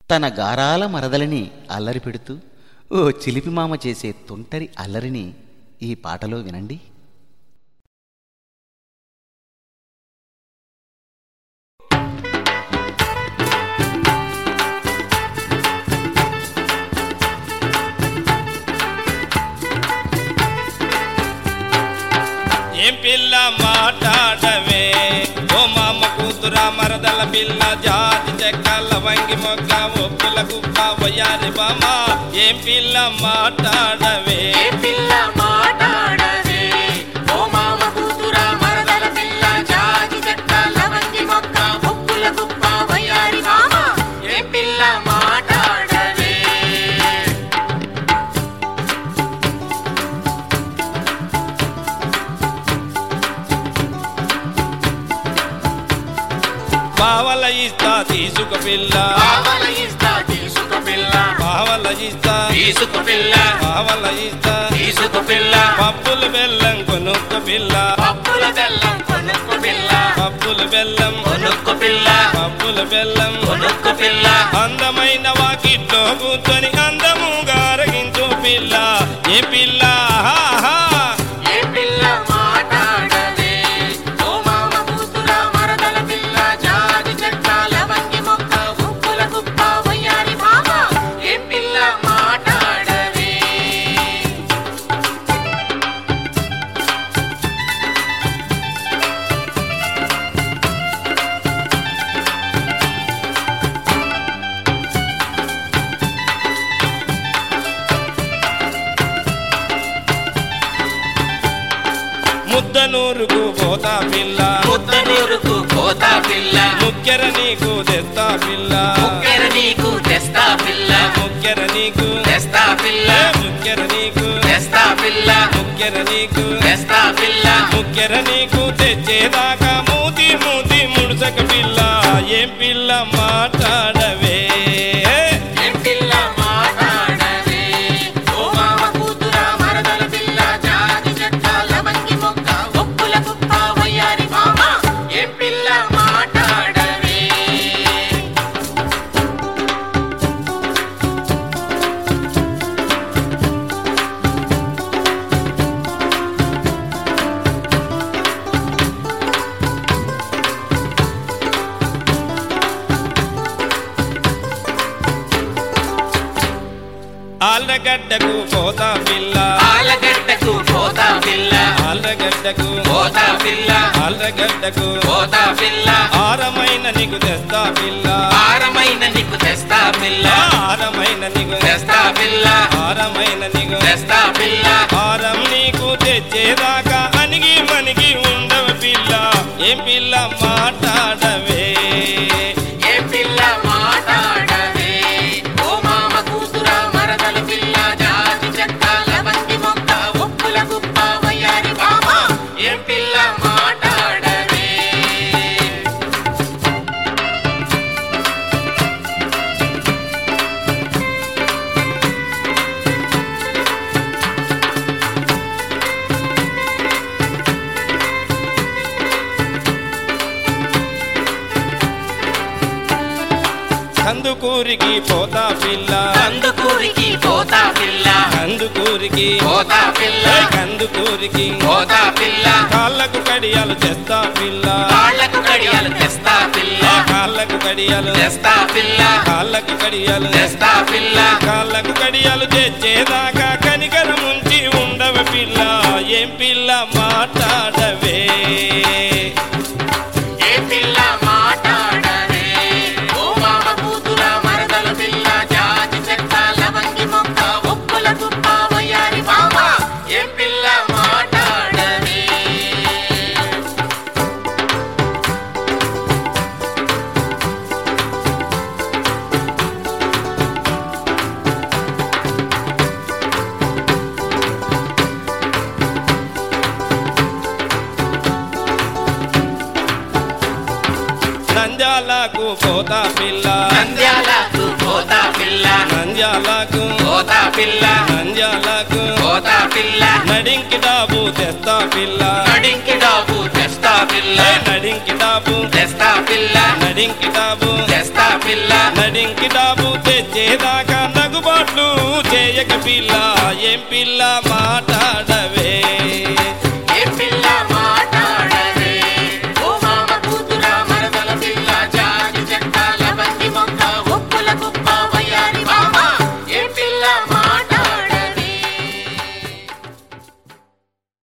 తన గారాల మరదలని అల్లరి పెడుతూ ఓ చిలిపి మామ చేసే తుంటరి అల్లరిని ఈ పాటలో వినండి ఏం పిల్ల మాట్లాడవే ఓ మామ కూతురా మరదల పిల్ల జాతి చెక్కల వంగి మొగ్గ ఒప్పుల గుప్ప వయ్యారి బామ ఏం పిల్ల మాట్లాడవే ఏ పిల్ల మాట్లాడవే ఓ మామ కూతురా మరదల పిల్ల జాతి చెక్క లవంగి మొక్క ముక్కుల కుప్ప వయ్యారి మామ ఏ పిల్ల మాట్లాడవే పావల ఇస్తా తీసుకు పిల్ల పావల ఇస్తా తీసుకు పిల్ల పావల ఇస్తా తీసుకు పిల్ల పావల ఇస్తా తీసుకు పిల్ల పప్పులు బెల్లం కొనుక్కు పిల్ల పప్పుల బెల్లం కొనుక్కు పిల్ల పప్పులు బెల్లం కొనుక్కు పిల్ల పప్పులు బెల్లం కొనుక్కు పిల్ల అందమైన వాకిట్లో కూర్చొని అందముగా అరగించు పిల్ల ఏ పిల్ల ఆహా! ఏ పిల్ల మాట్లాడవే ఓ మామ కూతురా మరదల పిల్ల జాతి చెక్క లవంగి మొక్క ముక్కుల కుప్ప వయ్యారి మామ ఏ పిల్ల మాట్లాడవే ముద్దనూరుకు పోతా పిల్ల ముద్దనూరుకు కోతా పిల్ల ముక్కెర నీకు తెస్తా పిల్ల ముక్కెర నీకు తెస్తా పిల్ల ముక్కెర నీకు తెస్తా పిల్ల ముక్కెర నీకు తెస్తా పిల్ల ముక్కెర నీకు తెస్తా పిల్ల ముక్కెర నీకు తెచ్చేదాకా మూతి మూతి ముడుసక పిల్ల ఏం పిల్ల మాట్లాడవే ఏ పిల్ల మాట్లాడవే ఓ మామ కూతురా మరదల పిల్ల జాతి చెక్క లవంగి మొక్క ముక్కుల కుప్ప వయ్యారి మామ ఏ పిల్ల మాట్లాడవే ఆళ్ళగడ్డకు పోతా పిల్ల ఆలగడ్డకు పోతా పిల్ల ఆళ్ళగడ్డకు పోతా పిల్ల ఆళ్ళగడ్డకు పోతా పిల్ల ఆరమైన నీకు తెస్తా పిల్ల ఆరమైన నీకు తెస్తా పిల్ల ఆరమైన నీకు తెస్తా పిల్ల ఆరమైన నీకు తెస్తా పిల్ల ఆరం నీకు తెచ్చేదాకా అనిగి మనిగి ఉండవ పిల్ల ఏం పిల్ల మాట్లాడవే ఏ పిల్ల మాట్లాడవే ఓ మామ కూతురా మరదల పిల్ల జాతి చెక్క లవంగి మొక్క ఉప్పుల గుప్ప వయ్యారి మామ ఏ పిల్ల మాట్లాడవే కందుకూరికి పోతా పిల్ల కందుకూరికి పోతా పిల్ల కందుకూరికి పోతా పిల్ల ఏయ్ కందుకూరికి పోతా పిల్ల కాళ్ళకు కడియాలు తెస్తా పిల్ల కాళ్ళకు కడియాలు తెస్తా పిల్ల ఆ కాళ్ళకు కడియాలు తెస్తా పిల్ల కాళ్ళకు కడియాలు తెస్తా పిల్ల కాళ్ళకు కడియాలు తెచ్చేదాకా కనికర ముంచి ఉండవ పిల్ల ఏం పిల్ల మాట్లాడవే ఏ పిల్ల మాట్లాడవే ఓ మామ కూతురా మరదల పిల్ల జాతి చెక్క లవంగి మొక్క ఉప్పుల కుప్ప వయ్యారి మామ ఏ పిల్ల మాట్లాడవే నంద్యాలకు పోతా పిల్ల నంద్యాలకు పోతా పిల్ల నంద్యాలకు పోతా పిల్ల నంద్యాలకు పోతా పిల్ల నడింకి డాబు తెస్తా పిల్ల నడింకి డాబు తెస్తా పిల్ల ఏయ్ నడింకి డాబు తెస్తా పిల్ల నడింకి డాబు తెస్తా పిల్ల నడింకి డాబు పోయేదాకా నగుబాట్లు చేయక పిల్ల ఏం పిల్ల మాట్లాడవే